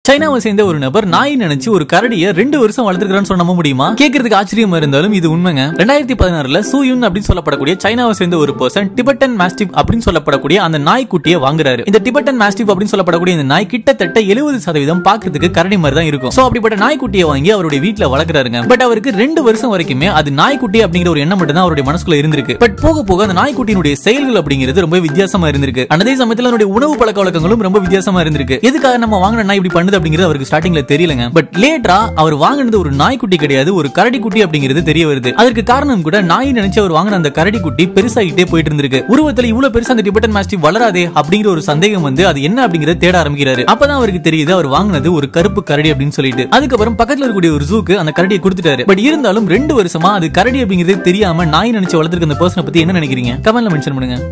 சைனாவை சேர்ந்த ஒரு நபர் நாய் நினைச்சு ஒரு கரடியை ரெண்டு வருஷம் வளர்த்துக்கிறான்னு சொன்ன நம்ப முடியுமா கேட்கறதுக்கு ஆச்சரியமா இருந்தாலும் இது உண்மைங்க ரெண்டாயிரத்தி பதினாறுல சூயுன் அப்படின்னு சொல்லப்படக்கூடிய சைனாவை சேர்ந்த ஒரு பர்சன் டிபெட்டன் மாஸ்டிவ் அப்படின்னு சொல்லப்படக்கூடிய அந்த நாய்க்குட்டியை வாங்குறாரு இந்த டிபெட்டன் மாஸ்டிவ் அப்படின்னு சொல்லப்படக்கூடிய இந்த நாய் கிட்டத்தட்ட எழுபது சதவீதம் பாக்குறதுக்கு கரடி மாதிரி தான் இருக்கும் சோ அப்படிப்பட்ட நாய்க்குட்டியை வாங்கி அவருடைய வீட்டுல வளர்க்குறாருங்க பட் அவருக்கு ரெண்டு வருஷம் வரைக்குமே அது நாய்க்குட்டி அப்படிங்கிற ஒரு எண்ணம் மட்டும் தான் அவருடைய மனசுக்குள்ள இருந்திருக்கு பட் போக போக அந்த நாய்க்குட்டியினுடைய செயல்கள் அப்படிங்கிறது ரொம்ப வித்தியாசமா இருந்திருக்கு அதே சமயத்துல அவருடைய உணவு பழக்க வழக்கங்களும் ரொம்ப வித்தியாசமா இருந்திருக்கு எதுக்காக நம்ம வாங்கின நாய் இப்படி பண்ணுது அப்படிங்கிறது அவருக்கு ஸ்டார்டிங்ல தெரியலங்க பட் லேட்டரா அவர் வாங்கினது ஒரு நாய்க்குட்டி கிடையாது ஒரு கரடி குட்டி அப்படிங்கிறது தெரிய வருது அதற்கு காரணம் கூட நாய் நினைச்சு அவர் வாங்கின அந்த கரடி குட்டி பெருசாகிட்டே போயிட்டு இருந்திருக்கு உருவத்துல இவ்வளவு பெருசா அந்த டிபெட்டன் மாஸ்டிவ் வளராதே அப்படிங்கிற ஒரு சந்தேகம் வந்து அது என்ன அப்படிங்கறத தேட ஆரம்பிக்கிறாரு அப்பதான் அவருக்கு தெரியுது அவர் வாங்கினது ஒரு கருப்பு கரடி அப்படின்னு சொல்லிட்டு அதுக்கப்புறம் பக்கத்துல இருக்கக்கூடிய ஒரு ஜூக்கு அந்த கரடியை கொடுத்துட்டாரு பட் இருந்தாலும் ரெண்டு வருஷமா அது கரடி அப்படிங்கிறது தெரியாம நாய் நினைச்சு வளர்த்துருக்க அந்த பர்சனை பத்தி என்ன நினைக்கிறீங்க கமெண்ட்ல மென்ஷன் பண்ணுங்க